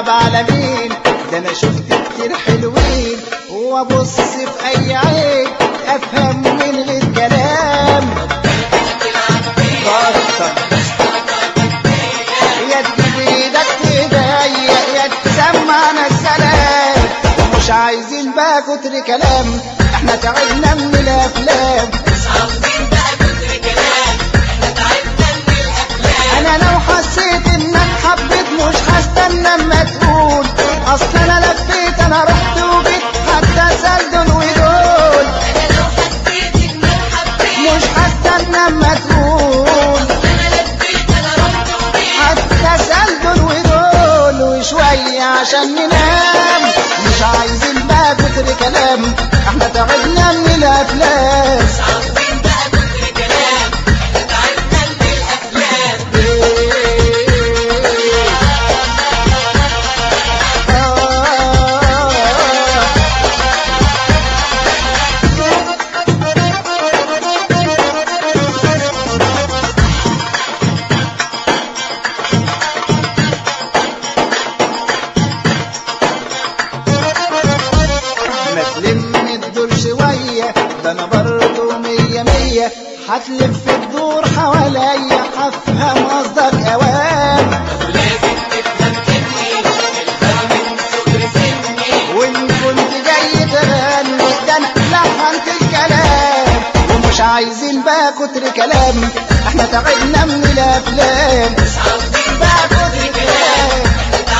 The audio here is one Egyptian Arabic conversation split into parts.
تلعب على مين ده انا شفت كتير حلوين وابص في اي عين افهم من غير كلام بطل يا تجيب ايدك في ايديا يا تسمعنا السلام مش عايزين بقى كتر كلام احنا تعبنا من الافلام انا لو حسيت انك حبيت مش هستنى اما تقول اصل انا لفيت انا رحت وجيت حتى سلدن ودول مش هستنى اما تقول حتى سلدن ودول وشوية عشان ننام مش عايزين بقى كتر كلام احنا تعبنا من الافلام ما تلم الدور شوية ده انا برضه مية مية هتلف الدور حواليا هفهم قصدك اوام وان كنت جاي تغني ده انا لحنت الكلام ومش عايزين بقى كتر كلام احنا تعبنا من الافلام بقى كتر كلام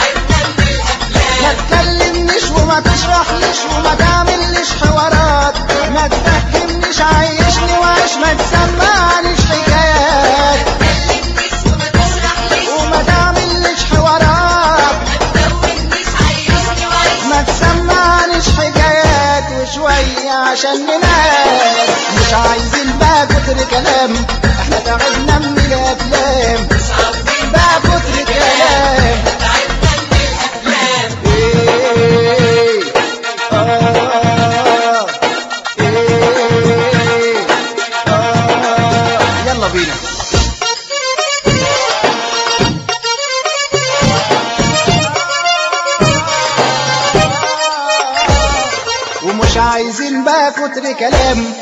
ما تكلمنيش وما تشرحليش وما تعمليش حوارات ما تفهمنيش عايشني وعيش ما تسمعنيش حكايات وما تعمليش حوارات ما تسمعنيش حكايات وشوية عشان ننام مش عايزين بقى كتر كلام احنا تعبنا من الافلام بقى كتر كلام إيه آه إيه آه يلا بينا ومش عايزين بقى كتر كلام